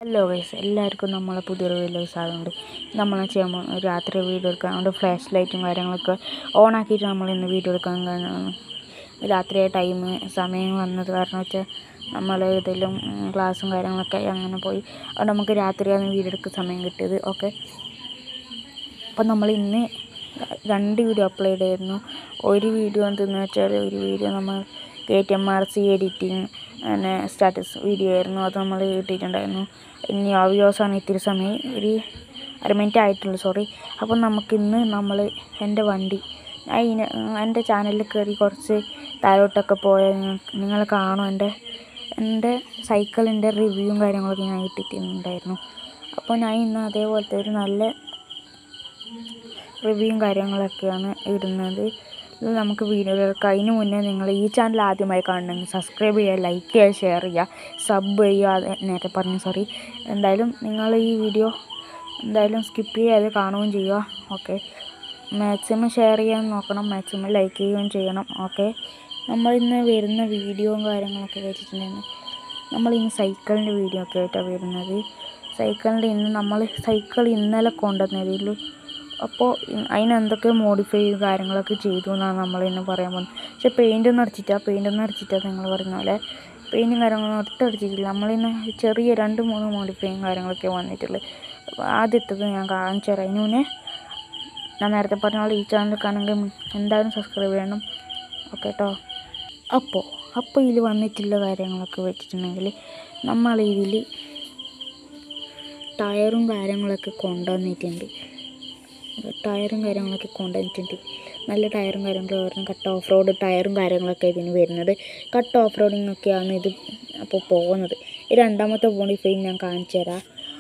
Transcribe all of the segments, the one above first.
hello guys എല്ലാവർക്കും നമ്മളെ പുതിയൊരു വീഡിയോ സാധനമുണ്ട് നമ്മൾ ചെയ്യാൻ പോകുന്ന രാത്രി വീഡിയോ എടുക്കാൻ അതുകൊണ്ട് ഫ്ലാഷ് ലൈറ്റും കാര്യങ്ങളൊക്കെ ഓൺ ആക്കിയിട്ട് നമ്മൾ ഇന്ന് വീഡിയോ എടുക്കാൻ കാരണം രാത്രി ടൈം സമയം വന്നത് കാരണം വെച്ചാൽ നമ്മൾ ഏതെങ്കിലും ക്ലാസ്സും കാര്യങ്ങളൊക്കെ അങ്ങനെ പോയി അതുകൊണ്ട് നമുക്ക് രാത്രിയാണ് വീഡിയോ എടുക്കാൻ സമയം കിട്ടിയത് ഓക്കെ അപ്പം നമ്മൾ ഇന്ന് രണ്ട് വീഡിയോ അപ്ലോഡ് ചെയ്തിരുന്നു ഒരു വീഡിയോ എന്തെന്ന് വെച്ചാൽ ഒരു വീഡിയോ നമ്മൾ K T M R C editing പിന്നെ സ്റ്റാറ്റസ് വീഡിയോ ആയിരുന്നു അത് നമ്മൾ ഇട്ടിട്ടുണ്ടായിരുന്നു ഇനി ആ വീഡിയോസാണ് ഇത്തിരി സമയം ഒരു അര മിനിറ്റ് ആയിട്ടുള്ളൂ സോറി അപ്പം നമുക്കിന്ന് നമ്മൾ എൻ്റെ വണ്ടി ഞാൻ ഇതിന് എൻ്റെ ചാനലിൽ കയറി കുറച്ച് താഴോട്ടൊക്കെ പോയാൽ നിങ്ങൾ കാണും എൻ്റെ എൻ്റെ സൈക്കിളിൻ്റെ റിവ്യൂവും കാര്യങ്ങളൊക്കെ ഞാൻ ഇട്ടിട്ടുണ്ടായിരുന്നു അപ്പോൾ ഞാൻ ഇന്ന് അതേപോലത്തെ ഒരു നല്ല റിവ്യൂവും കാര്യങ്ങളൊക്കെയാണ് ഇടുന്നത് ഇത് നമുക്ക് വീഡിയോകൾക്ക് അതിന് മുന്നേ നിങ്ങൾ ഈ ചാനൽ ആദ്യമായി കാണണമെങ്കിൽ സബ്സ്ക്രൈബ് ചെയ്യുക ലൈക്ക് ചെയ്യുക ഷെയർ ചെയ്യുക സബ് ചെയ്യുക അത് നേരത്തെ പറഞ്ഞു സോറി എന്തായാലും നിങ്ങൾ ഈ വീഡിയോ എന്തായാലും സ്കിപ്പ് ചെയ്യാതെ കാണുകയും ചെയ്യുക ഓക്കെ മാക്സിമം ഷെയർ ചെയ്യാൻ നോക്കണം മാക്സിമം ലൈക്ക് ചെയ്യുകയും ചെയ്യണം ഓക്കെ നമ്മൾ ഇന്ന് വരുന്ന വീഡിയോയും കാര്യങ്ങളൊക്കെ വെച്ചിട്ടുണ്ടെങ്കിൽ നമ്മൾ ഇന്ന് സൈക്കിളിൻ്റെ വീഡിയോ ഒക്കെ ആയിട്ടാണ് വരുന്നത് സൈക്കിളിൻ്റെ ഇന്ന് നമ്മൾ സൈക്കിൾ ഇന്നലെ കൊണ്ടുവന്നതിൽ അപ്പോൾ അതിനെന്തൊക്കെ മോഡിഫൈ ചെയ്ത് കാര്യങ്ങളൊക്കെ ചെയ്തു എന്നാണ് നമ്മൾ ഇന്ന് പറയാൻ പോകുന്നത് പക്ഷെ പെയിൻ്റ് ഒന്നും അടിച്ചിട്ടാ പെയിൻ്റ് ഒന്നും അടിച്ചിട്ടാ നിങ്ങൾ പറയുന്ന പോലെ പെയിൻറ്റും കാര്യങ്ങളൊന്നും ഒട്ടും അടിച്ചിട്ടില്ല നമ്മളിന്ന് ചെറിയ രണ്ട് മൂന്ന് മോഡിഫൈയും കാര്യങ്ങളൊക്കെ വന്നിട്ടുള്ളൂ അപ്പോൾ ആദ്യത്തത് ഞാൻ കാണിച്ചു തരാം അതിന് മുന്നേ ഞാൻ നേരത്തെ പറഞ്ഞ പോലെ ഈ ചാനൽ കാണുമെങ്കിൽ എന്തായാലും സബ്സ്ക്രൈബ് ചെയ്യണം ഓക്കെ കേട്ടോ അപ്പോൾ അപ്പോൾ ഇതിൽ വന്നിട്ടുള്ള കാര്യങ്ങളൊക്കെ വെച്ചിട്ടുണ്ടെങ്കിൽ നമ്മൾ ഇതിൽ ടയറും കാര്യങ്ങളൊക്കെ കൊണ്ടുവന്നിട്ടുണ്ട് ടയറും കാര്യങ്ങളൊക്കെ കൊണ്ടുവന്നിട്ടുണ്ട് നല്ല ടയറും കാര്യങ്ങളും വരണം കട്ട് ഓഫ് റോഡ് ടയറും കാര്യങ്ങളൊക്കെ ഇതിന് വരുന്നത് കട്ട് ഓഫ് റോഡിങ് ഒക്കെയാണ് ഇത് അപ്പോൾ പോകുന്നത് ഈ രണ്ടാമത്തെ മോഡിഫൈ ഞാൻ കാണിച്ചു തരാം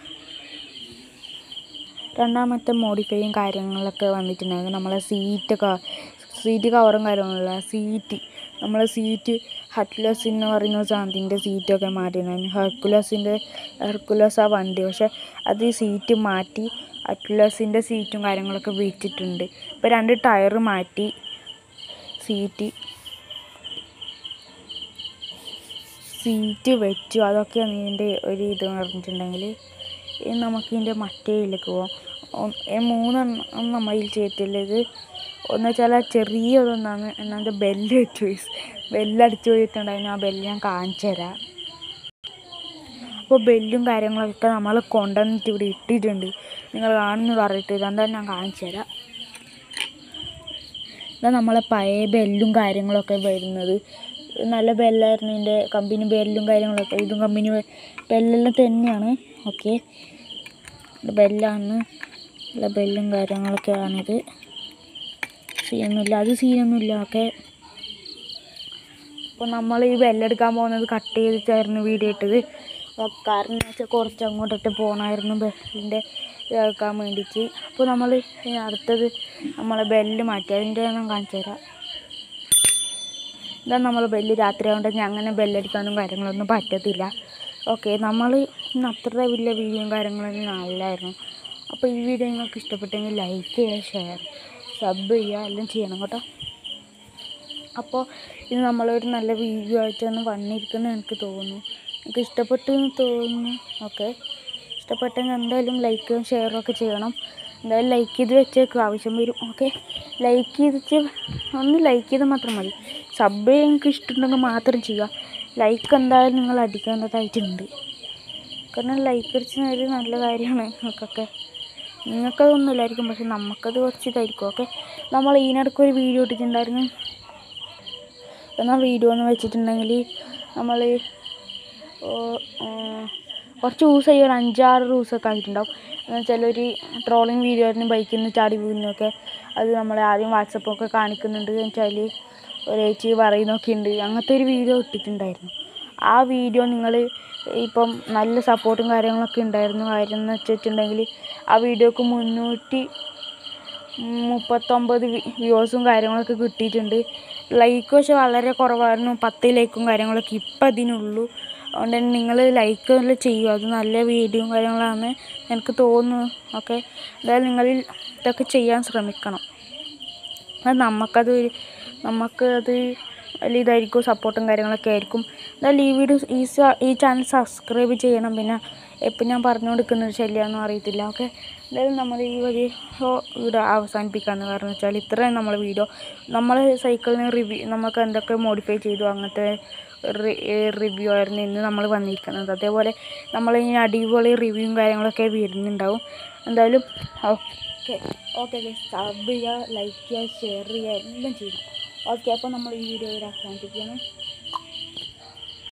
രണ്ടാമത്തെ മോഡിഫൈയും കാര്യങ്ങളൊക്കെ വന്നിട്ടുണ്ടെങ്കിൽ നമ്മളെ സീറ്റ് സീറ്റ് കവറും കാര്യങ്ങളുള്ള സീറ്റ് നമ്മളെ സീറ്റ് ഹറ്റ്ലസ് എന്ന് പറയുന്ന സാധനത്തിൻ്റെ സീറ്റൊക്കെ മാറ്റിയിട്ടുണ്ടായിരുന്നു ഹെർക്കുലസിൻ്റെ ഹെർക്കുലസ് ആ വണ്ടി പക്ഷേ അത് ഈ സീറ്റ് മാറ്റി അറ്റ്ലസിൻ്റെ സീറ്റും കാര്യങ്ങളൊക്കെ വെച്ചിട്ടുണ്ട് ഇപ്പോൾ രണ്ട് ടയർ മാറ്റി സീറ്റ് സീറ്റ് വെച്ചു അതൊക്കെയാണ് ഇതിൻ്റെ ഒരു ഇത് പറഞ്ഞിട്ടുണ്ടെങ്കിൽ ഇനി നമുക്ക് ഇതിൻ്റെ മറ്റേ ഇതിലേക്ക് പോവാം മൂന്നെണ്ണം നമ്മൾ ഇതിൽ ചെയ്തിട്ടുള്ളത് ഒന്ന് വെച്ചാൽ ചെറിയതൊന്നാണ് എന്നാൻ്റെ ബെല്ല് വെച്ചു ബെല്ലടിച്ചു പോയിട്ടുണ്ടായിരുന്നു ആ ബെല്ല് ഞാൻ കാണിച്ചു തരാം അപ്പോൾ ബെല്ലും കാര്യങ്ങളൊക്കെ നമ്മൾ കൊണ്ടുവന്നിട്ട് ഇവിടെ ഇട്ടിട്ടുണ്ട് നിങ്ങൾ കാണുന്നു പറഞ്ഞിട്ട് ഇതെന്തായാലും ഞാൻ കാണിച്ചു തരാം ഇതാ നമ്മളെ പഴയ ബെല്ലും കാര്യങ്ങളൊക്കെ വരുന്നത് നല്ല ബെല്ലായിരുന്നു ഇതിൻ്റെ കമ്പനി ബെല്ലും കാര്യങ്ങളൊക്കെ ഇതും കമ്പനി ബെല്ലെല്ലാം തന്നെയാണ് ഓക്കെ ബെല്ലാണ് നല്ല ബെല്ലും കാര്യങ്ങളൊക്കെയാണിത് സീനൊന്നുമില്ല അത് സീനൊന്നുമില്ല ഓക്കെ അപ്പോൾ നമ്മൾ ഈ ബെല്ലെടുക്കാൻ പോകുന്നത് കട്ട് ചെയ്തിട്ടായിരുന്നു വീഡിയോ ഇട്ടത് കാരണം എന്ന് വെച്ചാൽ കുറച്ച് അങ്ങോട്ടിട്ട് പോകണമായിരുന്നു ബെല്ലിൻ്റെ കേൾക്കാൻ വേണ്ടിയിട്ട് അപ്പോൾ നമ്മൾ അടുത്തത് നമ്മളെ ബെല്ല് മാറ്റി അതിൻ്റെ ഞാൻ കാണിച്ചു തരാം ഇതാ നമ്മൾ ബെല്ല് രാത്രി ആയതുകൊണ്ട് അങ്ങനെ ബെല്ലടിക്കാനും കാര്യങ്ങളൊന്നും പറ്റത്തില്ല ഓക്കെ നമ്മൾ ഇന്ന് അത്ര വലിയ വീഡിയോയും കാര്യങ്ങളൊന്നും നല്ലായിരുന്നു അപ്പോൾ ഈ വീഡിയോ നിങ്ങൾക്ക് ഇഷ്ടപ്പെട്ടെങ്കിൽ ലൈക്ക് ചെയ്യുക ഷെയർ സബ് ചെയ്യുക എല്ലാം ചെയ്യണം കേട്ടോ അപ്പോൾ ഇത് നമ്മളൊരു നല്ല വീഡിയോ ആയിട്ടാണ് വന്നിരിക്കുന്നത് എനിക്ക് തോന്നുന്നു എനിക്ക് ഇഷ്ടപ്പെട്ടു എന്ന് തോന്നുന്നു ഓക്കെ ഇഷ്ടപ്പെട്ടെങ്കിൽ എന്തായാലും ലൈക്കും ഷെയറും ഒക്കെ ചെയ്യണം എന്തായാലും ലൈക്ക് ചെയ്ത് വെച്ചേക്കും ആവശ്യം വരും ഓക്കെ ലൈക്ക് ചെയ്തിട്ട് ഒന്ന് ലൈക്ക് ചെയ്ത് മാത്രം മതി സബ് നിങ്ങൾക്ക് ഇഷ്ടമുണ്ടെങ്കിൽ മാത്രം ചെയ്യുക ലൈക്ക് എന്തായാലും നിങ്ങൾ അടിക്കേണ്ടതായിട്ടുണ്ട് കാരണം ലൈക്ക് അടിച്ചാൽ ഒരു നല്ല കാര്യമാണ് നിങ്ങൾക്കൊക്കെ നിങ്ങൾക്കതൊന്നും ഇല്ലായിരിക്കും പക്ഷെ നമുക്കത് കുറച്ച് ഇതായിരിക്കും ഓക്കെ നമ്മൾ ഇതിനിടയ്ക്ക് ഒരു വീഡിയോ ഇട്ടിട്ടുണ്ടായിരുന്നു എന്നാൽ വീഡിയോ എന്ന് വെച്ചിട്ടുണ്ടെങ്കിൽ നമ്മൾ കുറച്ച് ദിവസമായി ഒരു അഞ്ചാറ് ദിവസമൊക്കെ ആയിട്ടുണ്ടാവും എന്ന് വെച്ചാൽ ഒരു ട്രോളിങ് വീഡിയോ ആയിരുന്നു ബൈക്കിൽ നിന്ന് ചാടി വീഴുന്നൊക്കെ അത് നമ്മൾ ആദ്യം വാട്സപ്പൊക്കെ കാണിക്കുന്നുണ്ട് എന്ന് വെച്ചാൽ ഒരു ചേച്ചി പറയുന്നൊക്കെ ഉണ്ട് അങ്ങനത്തെ ഒരു വീഡിയോ ഇട്ടിട്ടുണ്ടായിരുന്നു ആ വീഡിയോ നിങ്ങൾ ഇപ്പം നല്ല സപ്പോർട്ടും കാര്യങ്ങളൊക്കെ ഉണ്ടായിരുന്നു കാര്യം എന്ന് വെച്ചിട്ടുണ്ടെങ്കിൽ ആ വീഡിയോക്ക് മുന്നൂറ്റി മുപ്പത്തൊമ്പത് വ്യൂസും കാര്യങ്ങളൊക്കെ കിട്ടിയിട്ടുണ്ട് ലൈക്ക് പക്ഷെ വളരെ കുറവായിരുന്നു പത്ത് ലൈക്കും കാര്യങ്ങളൊക്കെ ഇപ്പം അതിനുള്ളൂ അതുകൊണ്ട് തന്നെ നിങ്ങൾ ലൈക്ക് എല്ലാം ചെയ്യുക അത് നല്ല വീഡിയോയും കാര്യങ്ങളാണ് എനിക്ക് തോന്നുന്നു ഓക്കെ എന്തായാലും നിങ്ങൾ ഇതൊക്കെ ചെയ്യാൻ ശ്രമിക്കണം അത് നമുക്കത് നമുക്ക് അത് വലിയ ഇതായിരിക്കും സപ്പോർട്ടും കാര്യങ്ങളൊക്കെ ആയിരിക്കും എന്തായാലും ഈ വീഡിയോ ഈ ഈ ചാനൽ സബ്സ്ക്രൈബ് ചെയ്യണം പിന്നെ എപ്പം ഞാൻ പറഞ്ഞു കൊടുക്കുന്ന ഒരു ശല്യമാണെന്നും അറിയത്തില്ല ഓക്കെ എന്തായാലും നമ്മൾ ഈ ഒരു വീഡിയോ അവസാനിപ്പിക്കാമെന്ന് കാരണം വെച്ചാൽ ഇത്രയും നമ്മൾ വീഡിയോ നമ്മൾ സൈക്കിളിന് റിവ്യൂ നമുക്ക് എന്തൊക്കെ മോഡിഫൈ ചെയ്തു അങ്ങനത്തെ റിവ്യൂ ആയിരുന്നു ഇന്ന് നമ്മൾ വന്നിരിക്കുന്നത് അതേപോലെ നമ്മൾ ഇനി അടിപൊളി റിവ്യൂവും കാര്യങ്ങളൊക്കെ വരുന്നുണ്ടാവും എന്തായാലും ഓക്കെ ഓക്കെ സബ് ചെയ്യുക ലൈക്ക് ചെയ്യുക ഷെയർ ചെയ്യുക എല്ലാം ചെയ്യണം ഓക്കെ അപ്പോൾ നമ്മൾ ഈ വീഡിയോ ഇവിടെ അവസാനിപ്പിക്കുകയാണ്